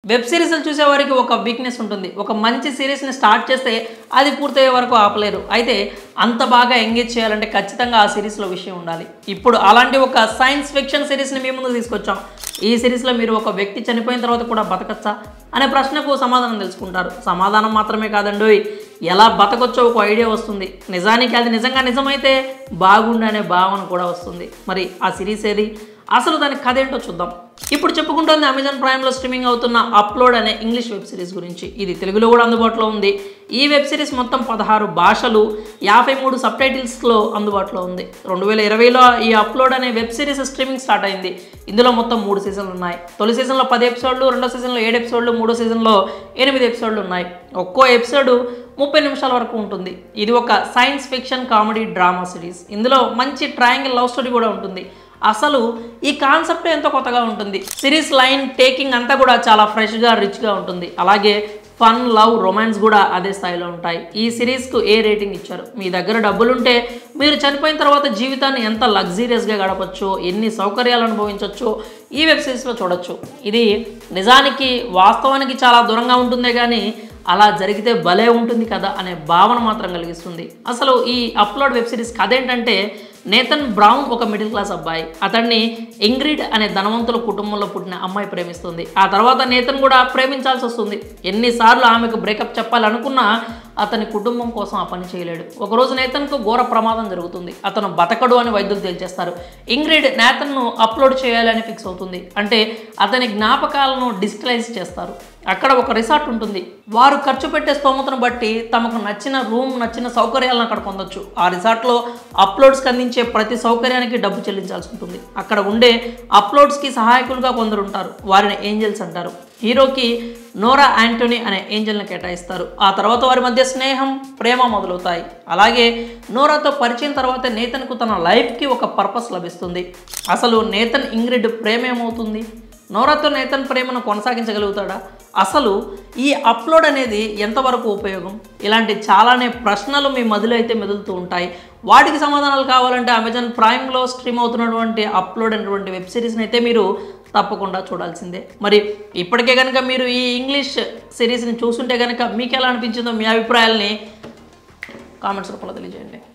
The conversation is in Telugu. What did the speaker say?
వెబ్ సిరీస్లు చూసేవారికి ఒక వీక్నెస్ ఉంటుంది ఒక మంచి సిరీస్ని స్టార్ట్ చేస్తే అది పూర్తయ్యే వరకు ఆపలేరు అయితే అంత బాగా ఎంగేజ్ చేయాలంటే ఖచ్చితంగా ఆ సిరీస్లో విషయం ఉండాలి ఇప్పుడు అలాంటి ఒక సైన్స్ ఫిక్షన్ సిరీస్ని మీ ముందుకు తీసుకొచ్చాం ఈ సిరీస్లో మీరు ఒక వ్యక్తి చనిపోయిన తర్వాత కూడా బతకచ్చా అనే ప్రశ్నకు సమాధానం తెలుసుకుంటారు సమాధానం మాత్రమే కాదండి ఎలా బతకొచ్చో ఒక ఐడియా వస్తుంది నిజానికి అది నిజంగా నిజమైతే బాగుండు అనే భావన కూడా వస్తుంది మరి ఆ సిరీస్ ఏది అసలు దాని కథ ఏంటో చూద్దాం ఇప్పుడు చెప్పుకుంటుంది అమెజాన్ ప్రైమ్లో స్ట్రీమింగ్ అవుతున్న అప్లోడ్ అనే ఇంగ్లీష్ వెబ్ సిరీస్ గురించి ఇది తెలుగులో కూడా అందుబాటులో ఉంది ఈ వెబ్ సిరీస్ మొత్తం పదహారు భాషలు యాభై మూడు సబ్ టైటిల్స్లో అందుబాటులో ఉంది రెండు వేల ఇరవైలో ఈ అప్లోడ్ అనే వెబ్ సిరీస్ స్ట్రీమింగ్ స్టార్ట్ అయింది ఇందులో మొత్తం మూడు సీజన్లు ఉన్నాయి తొలి సీజన్లో పది ఎపిసోడ్లు రెండో సీజన్లో ఏడు ఎపిసోడ్లు మూడో సీజన్లో ఎనిమిది ఎపిసోడ్లు ఉన్నాయి ఒక్కో ఎపిసోడ్ ముప్పై నిమిషాల వరకు ఉంటుంది ఇది ఒక science fiction comedy drama series ఇందులో మంచి ట్రయాంగిల్ లవ్ స్టోరీ కూడా ఉంటుంది అసలు ఈ కాన్సెప్ట్ ఎంతో కొత్తగా ఉంటుంది సిరీస్ లైన్ టేకింగ్ అంతా కూడా చాలా ఫ్రెష్గా రిచ్గా ఉంటుంది అలాగే ఫన్ లవ్ రొమాన్స్ కూడా అదే స్థాయిలో ఉంటాయి ఈ సిరీస్కు ఏ రేటింగ్ ఇచ్చారు మీ దగ్గర డబ్బులుంటే మీరు చనిపోయిన తర్వాత జీవితాన్ని ఎంత లగ్జీరియస్గా గడపచ్చో ఎన్ని సౌకర్యాలు అనుభవించవచ్చో ఈ వెబ్ సిరీస్లో చూడొచ్చు ఇది నిజానికి వాస్తవానికి చాలా దూరంగా ఉంటుందే కానీ అలా జరిగితే భలే ఉంటుంది కదా అనే భావన మాత్రం కలిగిస్తుంది అసలు ఈ అప్లోడ్ వెబ్ సిరీస్ కథ ఏంటంటే నేతన్ బ్రౌన్ ఒక మిడిల్ క్లాస్ అబ్బాయి అతన్ని ఇంగ్రిడ్ అనే ధనవంతుల కుటుంబంలో పుట్టిన అమ్మాయి ప్రేమిస్తుంది ఆ తర్వాత నేతన్ కూడా ప్రేమించాల్సి వస్తుంది ఎన్నిసార్లు ఆమెకు బ్రేకప్ చెప్పాలనుకున్నా అతని కుటుంబం కోసం ఆ పని చేయలేడు ఒకరోజు నేతన్కు ఘోర ప్రమాదం జరుగుతుంది అతను బతకడు అని వైద్యులు తేల్చేస్తారు ఇంగ్రిడ్ నేతన్ను అప్లోడ్ చేయాలని ఫిక్స్ అవుతుంది అంటే అతని జ్ఞాపకాలను డిజిటలైజ్ చేస్తారు అక్కడ ఒక రిసార్ట్ ఉంటుంది వారు ఖర్చు పెట్టే స్తోమతను బట్టి తమకు నచ్చిన రూమ్ నచ్చిన సౌకర్యాలను అక్కడ పొందొచ్చు ఆ రిసార్ట్లో అప్లోడ్స్కి అందించే ప్రతి సౌకర్యానికి డబ్బు చెల్లించాల్సి ఉంటుంది అక్కడ ఉండే అప్లోడ్స్కి సహాయకులుగా కొందరు ఉంటారు వారిని ఏంజల్స్ అంటారు హీరోకి నోరా యాంటోనీ అనే ఏంజల్ని కేటాయిస్తారు ఆ తర్వాత వారి మధ్య స్నేహం ప్రేమ మొదలవుతాయి అలాగే నోరాతో పరిచయం తర్వాత నేతన్కు తన లైఫ్కి ఒక పర్పస్ లభిస్తుంది అసలు నేతన్ ఇంగ్రిడ్ ప్రేమ ఏమవుతుంది నోరాతో నేతన్ ప్రేమను కొనసాగించగలుగుతాడా అసలు ఈ అప్లోడ్ అనేది ఎంతవరకు ఉపయోగం ఇలాంటి చాలానే ప్రశ్నలు మీ మదిలో అయితే మెదులుతూ ఉంటాయి వాటికి సమాధానాలు కావాలంటే అమెజాన్ ప్రైమ్లో స్ట్రీమ్ అవుతున్నటువంటి అప్లోడ్ అయినటువంటి వెబ్ సిరీస్ని అయితే మీరు తప్పకుండా చూడాల్సిందే మరి ఇప్పటికే కనుక మీరు ఈ ఇంగ్లీష్ సిరీస్ని చూస్తుంటే కనుక మీకు ఎలా అనిపించిందో మీ అభిప్రాయాల్ని కామెంట్స్ రూపంలో తెలియజేయండి